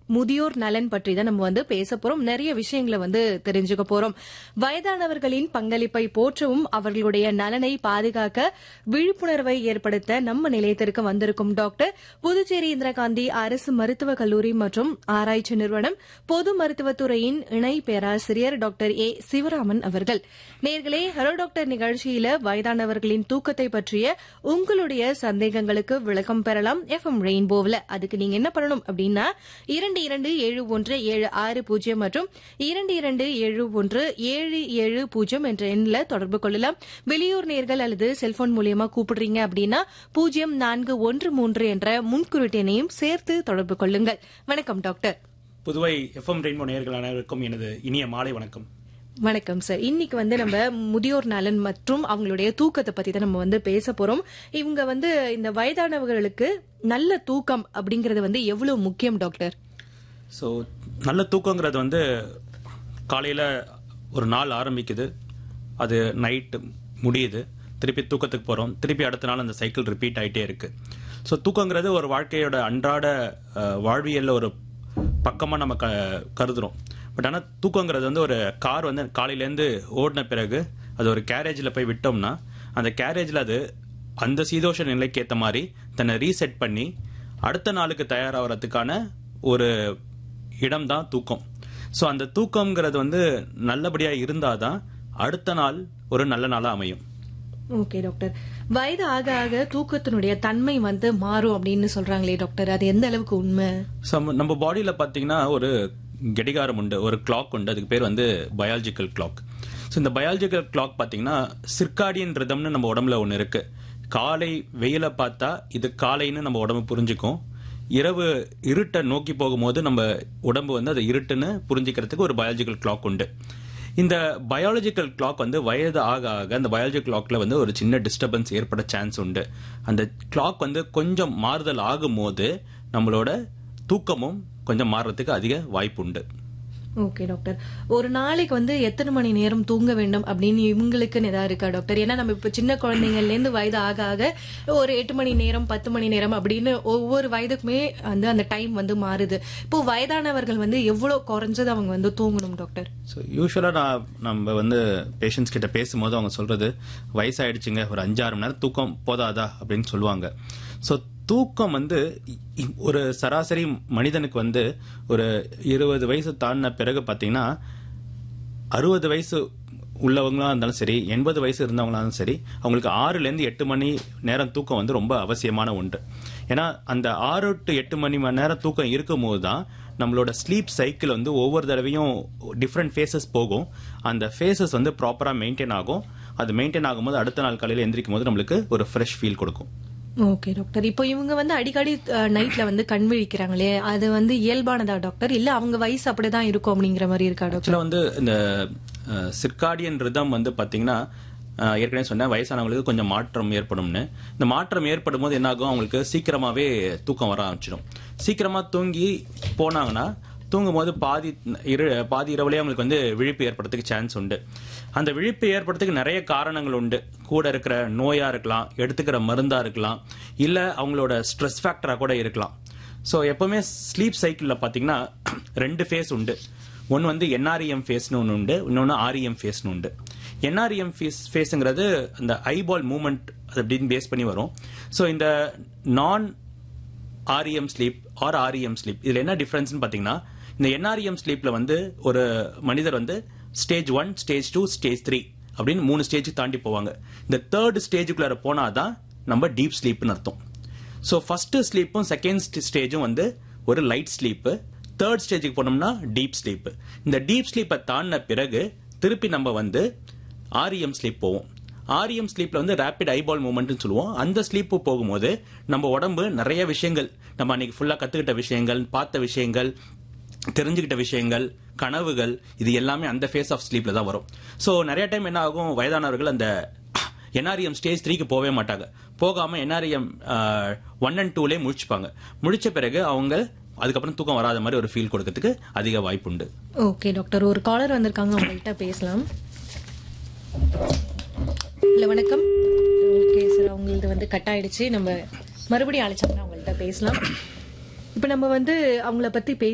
முதியோர் நலன் பற்றி தான் நம்ம வந்து பேச போறோம் நிறைய விஷயங்களை வந்து தெரிஞ்சுக்க போறோம் வயதானவர்களின் பங்களிப்பை போற்றவும் அவர்களுடைய நலனை பாதுகாக்க விழிப்புணர்வை ஏற்படுத்த நம்ம நிலையத்திற்கு வந்திருக்கும் டாக்டர் புதுச்சேரி இந்திரா காந்தி அரசு மருத்துவக் கல்லூரி மற்றும் ஆராய்ச்சி நிறுவனம் பொது மருத்துவத்துறையின் இணை பேராசிரியர் டாக்டர் ஏ சிவராமன் அவர்கள் நேர்களே ஹலோ டாக்டர் நிகழ்ச்சியில வயதானவர்களின் தூக்கத்தை பற்றிய உங்களுடைய சந்தேகங்களுக்கு விளக்கம் பெறலாம் எஃப்எம் ரெயின்போவில் அதுக்கு நீங்க என்ன பண்ணணும் அப்படின்னா இரண்டு இரண்டு ஏழு ஒன்று ஏழு ஆறு பூஜ்ஜியம் மற்றும் இரண்டு இரண்டு ஏழு ஒன்று ஏழு ஏழு பூஜ்ஜியம் என்ற எண்ணில் தொடர்பு கொள்ளலாம் வெளியூர் நேர்கள் அல்லது செல்போன் மூலியமா கூப்பிடுறீங்க அப்படின்னா பூஜ்ஜியம் நான்கு ஒன்று மூன்று என்ற முன்குறிட்டெண்ணையும் சேர்த்து தொடர்பு கொள்ளுங்கள் வணக்கம் டாக்டர் புதுவை எஃப்எம் ரெயின்போ நேயர்கள் அனைவருக்கும் எனது இனிய மாலை வணக்கம் வணக்கம் சார் இன்னைக்கு வந்து நம்ம முதியோர் நலன் மற்றும் அவங்களுடைய தூக்கத்தை பத்தி தான் நம்ம வந்து பேச போறோம் இவங்க வந்து இந்த வயதானவர்களுக்கு நல்ல தூக்கம் அப்படிங்கறது வந்து எவ்வளவு முக்கியம் டாக்டர் ஸோ நல்ல தூக்கங்கிறது வந்து காலையில் ஒரு நாள் ஆரம்பிக்குது அது நைட்டு முடியுது திருப்பி தூக்கத்துக்கு போகிறோம் திருப்பி அடுத்த நாள் அந்த சைக்கிள் ரிப்பீட் ஆகிட்டே இருக்கு ஸோ தூக்கங்கிறது ஒரு வாழ்க்கையோட அன்றாட அஹ், வாழ்வியல்ல ஒரு பக்கமாக நம்ம க கருதுறோம் பட் ஆனால் தூக்கங்கிறது வந்து ஒரு கார் வந்து காலையிலேருந்து ஓடின பிறகு அது ஒரு கேரேஜில் போய் விட்டோம்னா அந்த கேரேஜில் அது அந்த சீதோஷ நிலைக்கு ஏற்ற மாதிரி தன்னை ரீசெட் பண்ணி அடுத்த நாளுக்கு தயாராகிறதுக்கான ஒரு இடம் தான் தூக்கம் ஸோ அந்த தூக்கம்ங்கிறது வந்து நல்லபடியாக இருந்தால் தான் அடுத்த நாள் ஒரு நல்ல நாளாக அமையும் ஓகே டாக்டர் வயது ஆக ஆக தூக்கத்தினுடைய தன்மை வந்து மாறும் அப்படின்னு சொல்றாங்களே டாக்டர் அது எந்த அளவுக்கு உண்மை ஸோ நம்ம பாடியில் பார்த்தீங்கன்னா ஒரு கடிகாரம் உண்டு ஒரு கிளாக் உண்டு அதுக்கு பேர் வந்து பயாலஜிக்கல் கிளாக் ஸோ இந்த பயாலஜிக்கல் கிளாக் பார்த்தீங்கன்னா சிர்காடியன் ரிதம்னு நம்ம உடம்புல ஒன்று இருக்கு காலை வெயிலை பார்த்தா இது காலைன்னு நம்ம உடம்பு புரிஞ்சுக்கும் இரவு இருட்டை நோக்கி போகும்போது நம்ம உடம்பு வந்து அது இருட்டுன்னு புரிஞ்சுக்கிறதுக்கு ஒரு பயாலஜிக்கல் கிளாக் உண்டு இந்த பயாலஜிக்கல் கிளாக் வந்து வயது ஆக ஆக அந்த பயாலஜிக்கல் கிளாக்ல வந்து ஒரு சின்ன டிஸ்டர்பன்ஸ் ஏற்பட சான்ஸ் உண்டு அந்த கிளாக் வந்து கொஞ்சம் மாறுதல் ஆகும்போது நம்மளோட தூக்கமும் கொஞ்சம் மாறுறதுக்கு அதிக வாய்ப்பு உண்டு ஓகே டாக்டர் ஒரு நாளைக்கு வந்து எத்தனை மணி நேரம் தூங்க வேண்டும் அப்படின்னு இவங்களுக்குன்னு ஏதாவது இருக்கா டாக்டர் ஏன்னா நம்ம இப்ப சின்ன குழந்தைங்கள்ல இருந்து வயது ஆக ஆக ஒரு எட்டு மணி நேரம் பத்து மணி நேரம் அப்படின்னு ஒவ்வொரு வயதுக்குமே வந்து அந்த டைம் வந்து மாறுது இப்போ வயதானவர்கள் வந்து எவ்வளவு குறைஞ்சது அவங்க வந்து தூங்கணும் டாக்டர் ஸோ யூஸ்வலாக நான் நம்ம வந்து பேஷண்ட்ஸ் கிட்ட பேசும்போது அவங்க சொல்றது வயசாயிடுச்சுங்க ஒரு அஞ்சாறு மணி நேரம் தூக்கம் போதாதா அப்படின்னு சொல்லுவாங்க ஸோ தூக்கம் வந்து இ- ஒரு சராசரி மனிதனுக்கு வந்து ஒரு இருபது வயசு தாண்டின பிறகு பார்த்தீங்கன்னா அறுபது வயசு உள்ளவங்களா இருந்தாலும் சரி எண்பது வயசு இருந்தவங்களா இருந்தாலும் சரி அவங்களுக்கு ஆறுலேருந்து எட்டு மணி நேரம் தூக்கம் வந்து ரொம்ப அவசியமான ஒன்று ஏன்னா அந்த ஆறு டு எட்டு மணி மணி நேரம் தூக்கம் இருக்கும்போது தான் நம்மளோட ஸ்லீப் சைக்கிள் வந்து ஒவ்வொரு தடவையும் டிஃப்ரெண்ட் ஃபேஸஸ் போகும் அந்த ஃபேஸஸ் வந்து ப்ராப்பராக மெயின்டைன் ஆகும் அது மெயின்டைன் ஆகும்போது அடுத்த நாள் காலையில் எந்திரிக்கும் போது நம்மளுக்கு ஒரு ஃப்ரெஷ் ஃபீல் கொடுக்கும் ஓகே டாக்டர் இப்போ இவங்க வந்து அடிக்கடி நைட்ல வந்து கண் விழிக்கிறாங்களே அது வந்து இயல்பானதா டாக்டர் இல்ல அவங்க வயசு அப்படிதான் இருக்கும் அப்படிங்கிற மாதிரி இருக்கா டாக்டர் ஆக்சுவலாக வந்து இந்த சிர்காடியன் ரிதம் வந்து பார்த்தீங்கன்னா அஹ், ஏற்கனவே சொன்னேன் வயசானவங்களுக்கு கொஞ்சம் மாற்றம் ஏற்படும்னு இந்த மாற்றம் ஏற்படும் போது என்னாகும் அவங்களுக்கு சீக்கிரமாவே தூக்கம் வர ஆரம்பிச்சிடும் சீக்கிரமா தூங்கி போனாங்கன்னா தூங்கும் போது பாதி இரு பாதி இரவுலேயே அவங்களுக்கு வந்து விழிப்பு ஏற்படுறதுக்கு சான்ஸ் உண்டு அந்த விழிப்பு ஏற்படுறதுக்கு நிறைய காரணங்கள் உண்டு கூட இருக்கிற நோயா இருக்கலாம் எடுத்துக்கிற மருந்தா இருக்கலாம் இல்ல அவங்களோட ஸ்ட்ரெஸ் ஃபேக்டரா கூட இருக்கலாம் ஸோ எப்பவுமே ஸ்லீப் சைக்கிளில் பார்த்தீங்கன்னா ரெண்டு ஃபேஸ் உண்டு ஒன்று வந்து என்ஆர்இஎம் ஃபேஸ்னு ஒன்று உண்டு இன்னொன்று ஆர்இஎம் ஃபேஸ்னு உண்டு என்ஆர்இஎம் ஃபேஸ் ஃபேஸுங்கிறது அந்த ஐபால் மூமெண்ட் அது அப்படின்னு பேஸ் பண்ணி வரும் ஸோ இந்த நான் REM sleep or REM sleep இதில் என்ன டிஃப்ரென்ஸ்னு பார்த்தீங்கன்னா இந்த என்ஆர்இஎம் ஸ்லீப்பில் வந்து ஒரு மனிதர் வந்து stage one stage two stage three அப்படின்னு மூணு ஸ்டேஜ் தாண்டி போவாங்க இந்த தேர்ட் ஸ்டேஜுக்குள்ளார போனாதான் நம்ம டீப் ஸ்லீப்னு அர்த்தம் ஸோ ஃபர்ஸ்ட் ஸ்லீப்பும் செகண்ட் ஸ்டேஜும் வந்து ஒரு லைட் ஸ்லீப்பு தேர்ட் ஸ்டேஜுக்கு போனோம்னா டீப் ஸ்லீப் இந்த டீப் ஸ்லீப்பை தாண்டின பிறகு திருப்பி நம்ம வந்து ஆர்இஎம் ஸ்லீப் போவோம் ஆர்இஎம் ஸ்லீப்ல வந்து ரேபிட் ஐபால் மூமெண்ட்னு சொல்லுவோம் அந்த ஸ்லீப் போகும்போது நம்ம உடம்பு நிறைய விஷயங்கள் நம்ம அன்னைக்கு ஃபுல்லா கத்துக்கிட்ட விஷயங்கள் பார்த்த விஷயங்கள் தெரிஞ்சுக்கிட்ட விஷயங்கள் கனவுகள் இது எல்லாமே அந்த ஃபேஸ் ஆஃப் ஸ்லீப்ல தான் வரும் ஸோ நிறைய டைம் என்ன ஆகும் வயதானவர்கள் அந்த என்ஆர்எம் ஸ்டேஜ் த்ரீக்கு போகவே மாட்டாங்க போகாம என்ஆர்எம் ஒன் அண்ட் டூலே முழிச்சுப்பாங்க முழிச்ச பிறகு அவங்க அதுக்கப்புறம் தூக்கம் வராத மாதிரி ஒரு ஃபீல் கொடுக்கறதுக்கு அதிக வாய்ப்பு உண்டு ஓகே டாக்டர் ஒரு காலர் வந்திருக்காங்க அவங்கள்ட்ட பேசலாம் இல்ல வணக்கம் ஓகே சார் அவங்களது வந்து கட் ஆயிடுச்சு நம்ம மறுபடியும் அழைச்சோம்னா அவங்கள்ட்ட பேசலாம் இப்ப நம்ம வந்து அவங்கள பத்தி பேசி